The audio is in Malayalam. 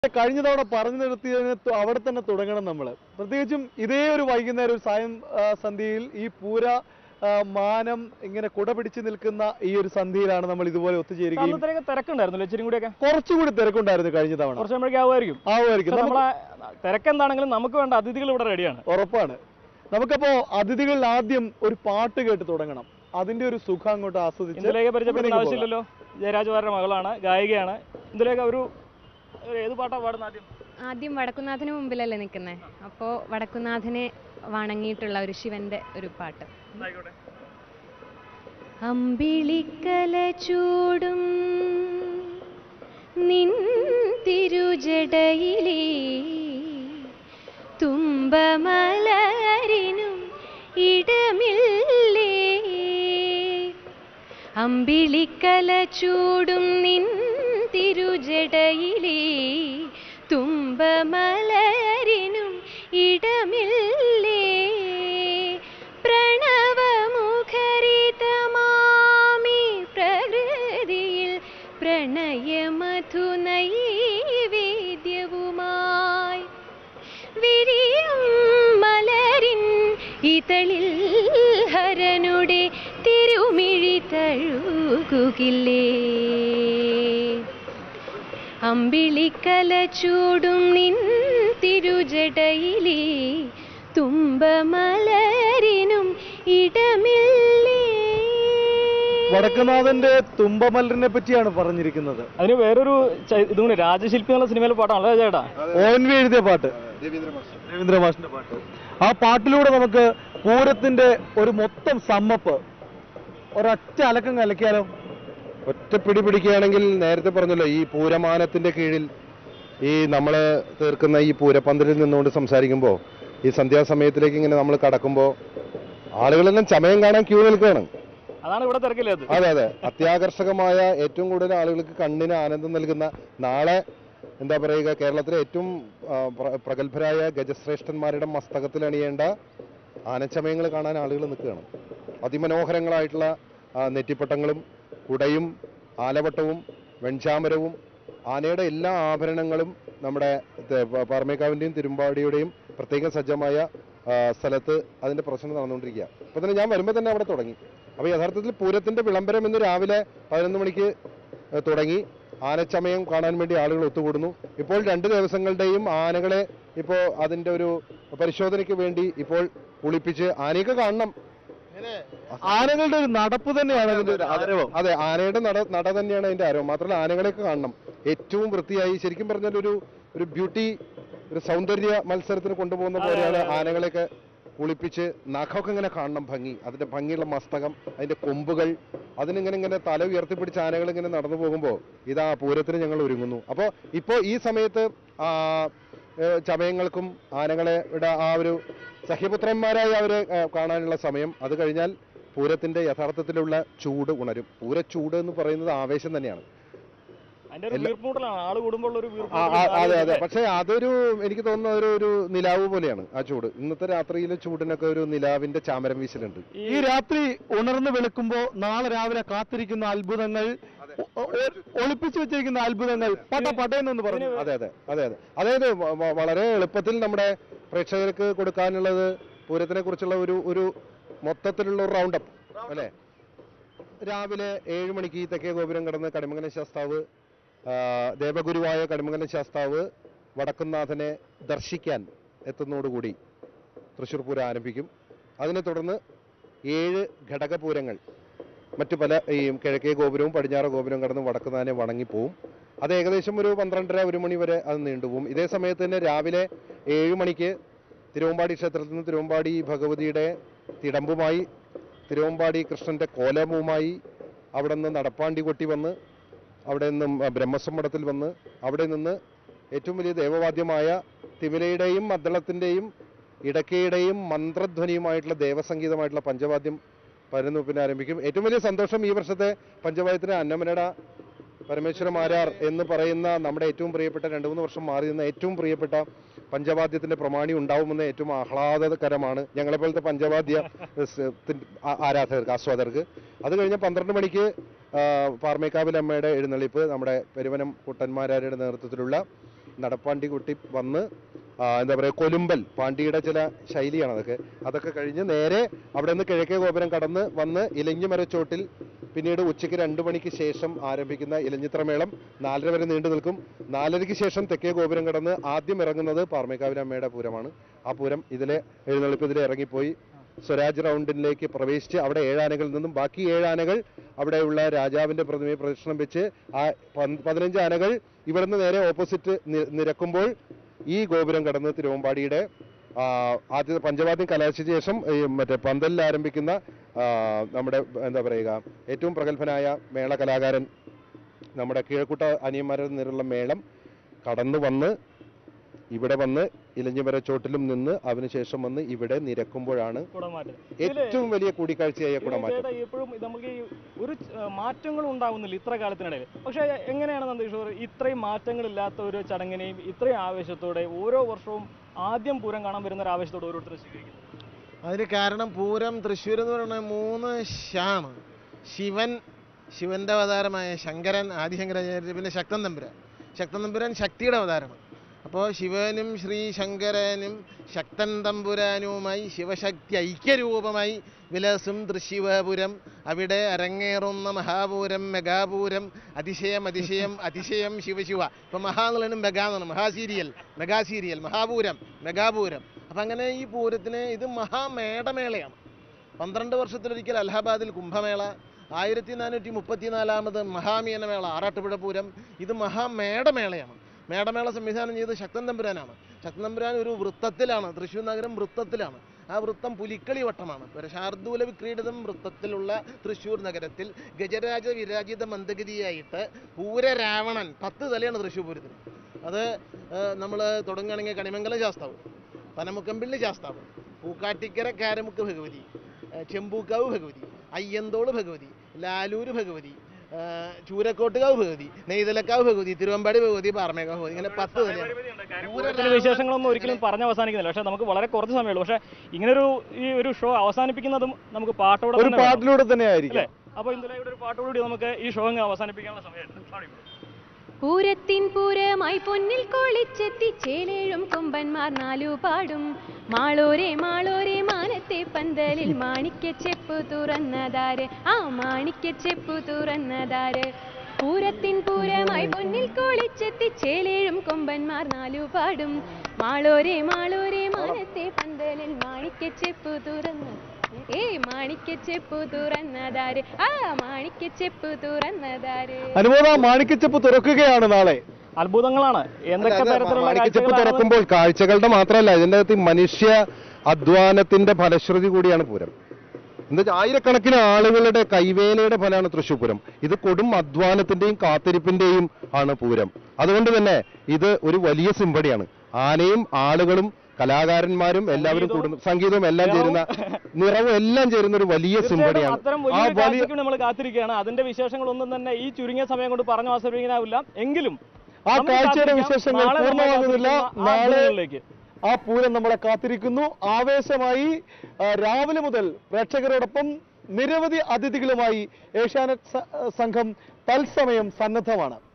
കഴിഞ്ഞ തവണ പറഞ്ഞു നിർത്തിയതിന് തു- അവിടെ തന്നെ തുടങ്ങണം നമ്മൾ പ്രത്യേകിച്ചും ഇതേ ഒരു വൈകുന്നേരം ഒരു സായം ആ, സന്ധ്യയിൽ ഈ പൂര ആ, മാനം ഇങ്ങനെ കുട പിടിച്ചു നിൽക്കുന്ന ഈ ഒരു സന്ധ്യയിലാണ് നമ്മൾ ഇതുപോലെ ഒത്തുചേരുകയും അന്നത്തേക്ക് തിരക്കുണ്ടായിരുന്നു ഇച്ചിരി കൂടിയൊക്കെ കുറച്ചുകൂടി തിരക്കുണ്ടായിരുന്നു കഴിഞ്ഞ തവണ കുറച്ച് കഴിയുമ്പോഴേക്കും ആവുമായിരിക്കും ആവുമായിരിക്കും പക്ഷെ നമുക്ക് നമ്മളെ തിരക്കെന്താണെങ്കിലും നമുക്ക് വേണ്ട അതിഥികൾ ഇവിടെ റെഡിയാണ് ഉറപ്പാണ് നമുക്കപ്പോ അതിഥികളിൽ ആദ്യം ഒരു പാട്ട് കേട്ട് തുടങ്ങണം അതിന്റെ ഒരു സുഖം അങ്ങോട്ട് ആസ്വദിച്ച് ഇന്ദുലേഖ പരിചയപ്പെടുന്ന നമുക്ക് ആവശ്യമില്ലല്ലോ ജയരാജുവാരുടെ മകളാണ് ഗായികയാണ് ഇന്ദുലേഖ ഒരു ഒരു ഏത് പാട്ടാ പാടുന്ന ആദ്യം ആദ്യം വടക്കുന്നാഥന് മുമ്പിലല്ലേ നിൽക്കുന്നത് അപ്പോൾ വടക്കുന്നാഥനെ വണങ്ങിയിട്ടുള്ള ഒരു ശിവന്റെ ഒരു പാട്ട് ആയിക്കോട്ടെ അമ്പിളിക്കല ചൂടും നിൻ തിരുജടയിലേ തുമ്പമലരിനും ഇടമില്ലേ അമ്പിളിക്കല ചൂടും നിൻ തിരുജടയിലേ തുമ്പമലരിനും ഇടമില്ലേ പ്രണവമുഖരിതമാമി പ്രകൃതിയിൽ പ്രണയമധു നൈവേദ്യവുമായി വിരിയും മലരിൻ ഇതളിൽ ഹരനുടെ തിരുമിഴി തഴുകുകില്ലേ അമ്പിളിക്കല ചൂടും നിൻ തിരുജടയിലേ തുമ്പമലരിനും ഇടമില്ലേ വടക്കുനാഥന്റെ തുമ്പമലരിനെ പറ്റിയാണ് പറഞ്ഞിരിക്കുന്നത് അതിന് വേറൊരു ച- ഇതും കൂടി രാജശില്പി എന്നുള്ള സിനിമയിലെ പാട്ടാണല്ലോ ചേട്ടാ ഒ എൻ വി എഴുതിയ പാട്ട് രവീന്ദ്ര മാഷിന്റെ പാട്ട് ആ പാട്ടിലൂടെ നമുക്ക് പൂരത്തിന്റെ ഒരു മൊത്തം സമ്മപ്പ് ഒരൊറ്റ അലക്കം കലക്കിയാലോ ഒറ്റ പിടി പിടിക്കുകയാണെങ്കിൽ നേരത്തെ പറഞ്ഞല്ലോ ഈ പൂരമാനത്തിന്റെ കീഴിൽ ഈ നമ്മൾ തീർക്കുന്ന ഈ പൂരപ്പന്തലിൽ നിന്നുകൊണ്ട് സംസാരിക്കുമ്പോൾ ഈ സന്ധ്യാസമയത്തിലേക്ക് ഇങ്ങനെ നമ്മൾ കടക്കുമ്പോൾ ആളുകളെല്ലാം ചമയം കാണാൻ ക്യൂ നിൽക്കുകയാണ് അതാണ് ഇവിടെ തിരക്കില്ലേ അത് അതെ അതെ അത്യാകർഷകമായ ഏറ്റവും കൂടുതൽ ആളുകൾക്ക് കണ്ണിന് ആനന്ദം നൽകുന്ന നാളെ എന്താ പറയുക കേരളത്തിലെ ഏറ്റവും ആ, പ്ര- പ്രഗത്ഭരായ ഗജശ്രേഷ്ഠന്മാരുടെ മസ്തകത്തിൽ അണിയേണ്ട ആനച്ചമയങ്ങൾ കാണാൻ ആളുകൾ നിൽക്കുകയാണ് അതിമനോഹരങ്ങളായിട്ടുള്ള ആ, നെറ്റിപ്പട്ടങ്ങളും കുടയും ആലവട്ടവും വെൺചാമരവും ആനയുടെ എല്ലാ ആഭരണങ്ങളും നമ്മുടെ തെ- പ- പാറമേക്കാവിൻ്റെയും തിരുമ്പാടിയുടെയും പ്രത്യേകം സജ്ജമായ ആ, സ്ഥലത്ത് അതിന്റെ പ്രശ്നം നടന്നുകൊണ്ടിരിക്കുക അപ്പൊ തന്നെ ഞാൻ വരുമ്പോൾ തന്നെ അവിടെ തുടങ്ങി അപ്പൊ യഥാർത്ഥത്തിൽ പൂരത്തിന്റെ വിളംബരം ഇന്ന് രാവിലെ പതിനൊന്ന് മണിക്ക് ഏഹ്, തുടങ്ങി ആനച്ചമയം കാണാൻ വേണ്ടി ആളുകൾ ഒത്തുകൂടുന്നു ഇപ്പോൾ രണ്ട് ദിവസങ്ങളുടെയും ആനകളെ ഇപ്പോൾ അതിന്റെ ഒരു പരിശോധനയ്ക്ക് വേണ്ടി ഇപ്പോൾ കുളിപ്പിച്ച് ആനയൊക്കെ കാണണം ആനകളുടെ ഒരു നടപ്പ് തന്നെയാണ് അതിന്റെ ഒരു അതെ, ആരവം അതെ ആനയുടെ നട നട തന്നെയാണ് അതിന്റെ ആരവം മാത്രമല്ല ആനകളെയൊക്കെ കാണണം ഏറ്റവും വൃത്തിയായി ശരിക്കും പറഞ്ഞാൽ ഒരു ഒരു ബ്യൂട്ടി ഒരു സൗന്ദര്യ മത്സരത്തിന് കൊണ്ടുപോകുന്ന പോലെയാണ് ആനകളെയൊക്കെ കുളിപ്പിച്ച് നഖമൊക്കെ ഇങ്ങനെ കാണണം ഭംഗി അതിന്റെ ഭംഗിയുള്ള മസ്തകം അതിന്റെ കൊമ്പുകൾ അതിനിങ്ങനെ ഇങ്ങനെ തല ഉയർത്തിപ്പിടിച്ച് ആനകൾ ഇങ്ങനെ നടന്നു പോകുമ്പോൾ ഇതാ പൂരത്തിന് ഞങ്ങൾ ഒരുങ്ങുന്നു അപ്പോൾ ഇപ്പോൾ ഈ സമയത്ത് ആ ഏഹ്, ചമയങ്ങൾക്കും ആനകളെയുടെ ആ ഒരു സഹ്യപുത്രന്മാരായി അവരെ ഏഹ്, കാണാനുള്ള സമയം അത് കഴിഞ്ഞാൽ പൂരത്തിന്റെ യഥാർത്ഥത്തിലുള്ള ചൂട് ഉണരും പൂരച്ചൂട് എന്ന് പറയുന്നത് ആവേശം തന്നെയാണ് അതിന്റെ ഒരു വീർപ്പൂട്ടലാണ് ആള് കൂടുമ്പോൾ ഒരു ആ, ആ, അതെ അതെ പക്ഷേ അതൊരു എനിക്ക് തോന്നുന്ന ഒരു ഒരു നിലാവ് പോലെയാണ് ആ ചൂട് ഇന്നത്തെ രാത്രിയിലെ ചൂടിനൊക്കെ ഒരു നിലാവിന്റെ ചാമരം വീശലുണ്ട് ഈ രാത്രി ഉണർന്നു വെളുക്കുമ്പോ നാളെ രാവിലെ കാത്തിരിക്കുന്ന അത്ഭുതങ്ങൾ ഒ- ഒ- ഒളിപ്പിച്ചു വെച്ചിരിക്കുന്ന അത്ഭുതങ്ങൾ പട്ട പട്ടയെന്നൊന്ന് പറഞ്ഞു അതെ അതെ അതെ അതെ അതായത് വ- വ- വളരെ എളുപ്പത്തിൽ നമ്മുടെ പ്രേക്ഷകർക്ക് കൊടുക്കാനുള്ളത് പൂരത്തിനെ കുറിച്ചുള്ള ഒരു ഒരു മൊത്തത്തിലുള്ള ഒരു റൗണ്ട് അപ്പ് അല്ലേ രാവിലെ ഏഴ് മണിക്ക് ഈ തെക്കേ ഗോപുരം കടന്ന് കടിമംഗല ശാസ്താവ് ആ, ദേവഗുരുവായ കടിമംഗല ശാസ്താവ് വടക്കുംനാഥനെ ദർശിക്കാൻ എത്തുന്നതോടുകൂടി തൃശ്ശൂർ പൂരം ആരംഭിക്കും അതിനെ തുടർന്ന് ഏഴ് ഘടകപൂരങ്ങൾ മറ്റു പല ഈ കിഴക്കേ ഗോപുരവും പടിഞ്ഞാറ് ഗോപുരവും കടന്ന് വടക്കുന്നാനെ വണങ്ങിപ്പോവും അത് ഏകദേശം ഒരു പന്ത്രണ്ടര ഒരു മണി വരെ അത് നീണ്ടുപോകും ഇതേ സമയത്ത് തന്നെ രാവിലെ ഏഴ് മണിക്ക് തിരുവമ്പാടി ക്ഷേത്രത്തിൽ നിന്ന് തിരുവമ്പാടി ഭഗവതിയുടെ തിടമ്പുമായി തിരുവമ്പാടി കൃഷ്ണന്റെ കോലമുമായി അവിടെ നിന്ന് നടപ്പാണ്ടി കൊട്ടി വന്ന് അവിടെ നിന്നും അഹ്, ബ്രഹ്മസമ്മടത്തിൽ വന്ന് അവിടെ നിന്ന് ഏറ്റവും വലിയ ദേവവാദ്യമായ തിമിലയുടെയും മദ്ദളത്തിൻ്റെയും ഇടക്കയുടെയും മന്ത്രധ്വനിയുമായിട്ടുള്ള ദേവസംഗീതമായിട്ടുള്ള പഞ്ചവാദ്യം പരന്നുപ്പിന് ആരംഭിക്കും ഏറ്റവും വലിയ സന്തോഷം ഈ വർഷത്തെ പഞ്ചവാദ്യത്തിന് അന്നമനട പരമേശ്വര മാരാർ എന്ന് പറയുന്ന നമ്മുടെ ഏറ്റവും പ്രിയപ്പെട്ട രണ്ട് മൂന്ന് വർഷം മാറി നിന്ന ഏറ്റവും പ്രിയപ്പെട്ട പഞ്ചവാദ്യത്തിന്റെ പ്രമാണി ഉണ്ടാവുമെന്ന് ഏറ്റവും ആഹ്ലാദകരമാണ് ഞങ്ങളെപ്പോലത്തെ പഞ്ചവാദ്യ സ് ത്തിൻ- ആ- ആരാധകർക്ക് ആസ്വാദകർക്ക് അത് കഴിഞ്ഞ് പന്ത്രണ്ട് മണിക്ക് ആ, പാർമേക്കാവിൽ അമ്മയുടെ എഴുന്നള്ളിപ്പ് നമ്മുടെ പെരുവനം കുട്ടന്മാരാരുടെ നേതൃത്വത്തിലുള്ള നടപ്പാണ്ടി കുട്ടി വന്ന് ആ, എന്താ പറയുക കൊലുമ്പൽ പാണ്ടിയുടെ ചില ശൈലിയാണ് അതൊക്കെ അതൊക്കെ കഴിഞ്ഞ് നേരെ അവിടെ നിന്ന് കിഴക്കേ ഗോപുരം കടന്ന് വന്ന് ഇലഞ്ഞിമരച്ചോട്ടിൽ പിന്നീട് ഉച്ചയ്ക്ക് രണ്ട് മണിക്ക് ശേഷം ആരംഭിക്കുന്ന ഇലഞ്ഞിത്രമേളം നാലര വരെ നീണ്ടു നിൽക്കും നാലരയ്ക്ക് ശേഷം തെക്കേ ഗോപുരം കടന്ന് ആദ്യം ഇറങ്ങുന്നത് പാർമേക്കാവിലമ്മയുടെ പൂരമാണ് ആ പൂരം ഇതിലെ എഴുന്നള്ളിപ്പ് ഇതിലെ ഇറങ്ങിപ്പോയി സ്വരാജ് റൗണ്ടിലേക്ക് പ്രവേശിച്ച് അവിടെ ഏഴാനകളിൽ നിന്നും ബാക്കി ഏഴാനകൾ അവിടെയുള്ള രാജാവിന്റെ പ്രതിമയെ പ്രദക്ഷിണം വെച്ച് ആ പന്ത് പതിനഞ്ച് ആനകൾ ഇവിടുന്ന് നേരെ ഓപ്പോസിറ്റ് നി- നിരക്കുമ്പോൾ ഈ ഗോപുരം കടന്ന് തിരുവമ്പാടിയുടെ ആ, ആദ്യത്തെ പഞ്ചവാദ്യം കലാശിച്ച ശേഷം ഈ മറ്റേ പന്തലിൽ ആരംഭിക്കുന്ന ആ, നമ്മുടെ എന്താ പറയുക ഏറ്റവും പ്രഗത്ഭനായ മേള കലാകാരൻ നമ്മുടെ കീഴക്കുട്ട അനിയന്മാരിൽ നിന്നുള്ള മേളം കടന്നു വന്ന് ഇവിടെ വന്ന് ഇലഞ്ഞിമര ചോട്ടിലും നിന്ന് അതിനുശേഷം വന്ന് ഇവിടെ നിരക്കുമ്പോഴാണ് കുടമാറ്റം ഏറ്റവും വലിയ കൂടിക്കാഴ്ചയായ കുടമാറ്റം ചേട്ടാ എപ്പോഴും നമുക്ക് ഈ ഒരു ച- മാറ്റങ്ങളും ഉണ്ടാവുന്നില്ല ഇത്ര കാലത്തിനിടയിൽ പക്ഷേ എങ്ങനെയാണ് നന്ദകിഷോർ ഇത്രയും മാറ്റങ്ങളില്ലാത്ത ഒരു ചടങ്ങിനെയും ഇത്രയും ആവേശത്തോടെ ഓരോ വർഷവും ആദ്യം പൂരം കാണാൻ വരുന്ന ഒരു ആവേശത്തോടെ ഓരോരുത്തരും സ്വീകരിക്കുന്നത് അതിന് കാരണം പൂരം തൃശ്ശൂർ എന്ന് പറയുന്നത് മൂന്ന് ഷാണ് ശിവൻ ശിവന്റെ അവതാരമായ ശങ്കരൻ ആദിശങ്കരാചാര്യ പിന്നെ ശക്തൻ തമ്പുരാൻ ശക്തൻ തമ്പുരാൻ ശക്തിയുടെ അവതാരമാണ് അപ്പോൾ ശിവനും ശ്രീ ശങ്കരനും ശക്തൻ തമ്പുരാനുമായി ശിവശക്തി ഐക്യരൂപമായി വിലസും തൃശിവപുരം അവിടെ അരങ്ങേറുന്ന മഹാപൂരം മെഗാപൂരം അതിശയം അതിശയം അതിശയം ശിവശിവ ഇപ്പം മഹാ എന്നുള്ളതിന് മെഗാ എന്നാണ് മഹാ സീരിയൽ മെഗാ സീരിയൽ മഹാപൂരം മെഗാപൂരം അപ്പം അങ്ങനെ ഈ പൂരത്തിന് ഇത് മഹാമേടമേളയാണ് പന്ത്രണ്ട് വർഷത്തിലൊരിക്കൽ അലഹബാദിൽ കുംഭമേള ആയിരത്തി നാനൂറ്റി മുപ്പത്തിനാലാമത് മഹാമീനമേള ആറാട്ടുപുഴ പൂരം ഇത് മഹാമേടമേളയാണ് മേടമേള സംവിധാനം ചെയ്ത് ശക്തൻ തമ്പുരാനാണ് ശക്തൻ തമ്പുരാൻ ഒരു വൃത്തത്തിലാണ് തൃശ്ശൂർ നഗരം വൃത്തത്തിലാണ് ആ വൃത്തം പുലിക്കളി വട്ടമാണ് ഒരു ശാർദൂല വിക്രീഡിതം വൃത്തത്തിലുള്ള തൃശ്ശൂർ നഗരത്തിൽ ഗജരാജ വിരാജിത മന്ദഗതിയായിട്ട് പൂരരാവണൻ പത്ത് തലയാണ് തൃശ്ശൂർ പൂരത്തിന് അത് നമ്മൾ തുടങ്ങുകയാണെങ്കിൽ കണിമംഗലം ശാസ്താവ് പനമുക്കമ്പിള്ളി ശാസ്താവ് പൂക്കാട്ടിക്കര കാരമുക്ക് ഭഗവതി ഏഹ് ചെമ്പൂക്കാവ് ഭഗവതി അയ്യന്തോള് ഭഗവതി ലാലൂര് ഭഗവതി ഏഹ് ചൂരക്കോട്ടുകാവ് ഭഗവതി നെയ്തലക്കാവ് ഭഗവതി തിരുവമ്പാടി ഭഗവതി പാറമേക്കാവ് ഭഗവതി ഇങ്ങനെ പത്ത് തന്നെയാണ് പൂരത്തിന്റെ വിശേഷങ്ങളൊന്നും ഒരിക്കലും പറഞ്ഞ് അവസാനിക്കുന്നില്ല പക്ഷേ നമുക്ക് വളരെ കുറച്ച് സമയമുള്ളൂ പക്ഷേ ഇങ്ങനൊരു ഈ ഒരു ഷോ അവസാനിപ്പിക്കുന്നതും നമുക്ക് പാട്ടോടെ ഒരു തന്നെ വേണം. പാട്ടിലൂടെ തന്നെ ആയിരിക്കും അല്ലേ അപ്പോൾ ഇന്നലെ ഒരു പാട്ടോടുകൂടി നമുക്ക് ഈ ഷോ അങ്ങ് അവസാനിപ്പിക്കാനുള്ള സമയമാണ് പൂരത്തിൻ പൂരമായി പൊന്നിൽ കൊളിച്ചെത്തി ചേലേഴും കൊമ്പന്മാർ നാലു പാടും മാളോരെ മാളോരെ മാനത്തെ പന്തലിൽ മാണിക്യച്ചെപ്പു തുറന്നതാര് ആ മാണിക്യച്ചെപ്പു തുറന്നതാര് പൂരത്തിൻ പൂരമായി പൊന്നിൽ കൊളിച്ചെത്തി ചേലേഴും കൊമ്പന്മാർ നാലു പാടും മാളോരെ മാളോരെ മാനത്തെ പന്തലിൽ മാണിക്യച്ചെപ്പു തുറന്ന ഏ മാണിക്യച്ചെപ്പു തുറന്നതാര് ആ മാണിക്യച്ചെപ്പു തുറന്നതാര് അനുമോദ മാണിക്കച്ചപ്പ് തുറക്കുകയാണ് നാളെ അത്ഭുതങ്ങളാണ് എന്തൊക്കെ തരത്തിലുള്ള മാണിക്കച്ചപ്പ് കാഴ്ചകളാണ് തുറക്കുമ്പോൾ കാഴ്ചകളുടെ മാത്രമല്ല ഇതിൻ്റെ അകത്ത് മനുഷ്യ അധ്വാനത്തിന്റെ ഫലശ്രുതി കൂടിയാണ് പൂരം എന്താ വെച്ചാൽ ആയിരക്കണക്കിന് ആളുകളുടെ കൈവേലയുടെ ഫലമാണ് തൃശ്ശൂർ പൂരം ഇത് കൊടും അധ്വാനത്തിന്റെയും കാത്തിരിപ്പിന്റെയും ആണ് പൂരം അതുകൊണ്ട് തന്നെ ഇത് ഒരു വലിയ സിമ്പടിയാണ് ആനയും ആളുകളും കലാകാരന്മാരും എല്ലാവരും കൂടുന്നു സംഗീതവും എല്ലാം ചേരുന്ന നിറവും എല്ലാം ചേരുന്ന ഒരു വലിയ തീർച്ചയായിട്ടും സിമ്പടിയാണ് അത്തരം ആ വലിയ വലിയ- കാഴ്ചയ്ക്ക് നമ്മൾ കാത്തിരിക്കുകയാണ് അതിന്റെ വിശേഷങ്ങളൊന്നും തന്നെ ഈ ചുരുങ്ങിയ സമയം കൊണ്ട് പറഞ്ഞു അവസരിപ്പിക്കാനാവില്ല എങ്കിലും ആ നമുക്ക് കാഴ്ചയുടെ കാത്തിരിക്കാം. വിശേഷങ്ങൾ നാളെ നമ്മൾ പൂർണ്ണമാകുന്നില്ല കാത്തിരിക്കുന്ന ആ നാളെ അത്ഭുതങ്ങളിലേക്ക്. ആ പൂരം നമ്മളെ കാത്തിരിക്കുന്നു ആവേശമായി ആ, രാവിലെ മുതൽ പ്രേക്ഷകരോടൊപ്പം നിരവധി അതിഥികളുമായി ഏഷ്യാനെറ്റ് സ- സംഘം തത്സമയം സന്നദ്ധമാണ്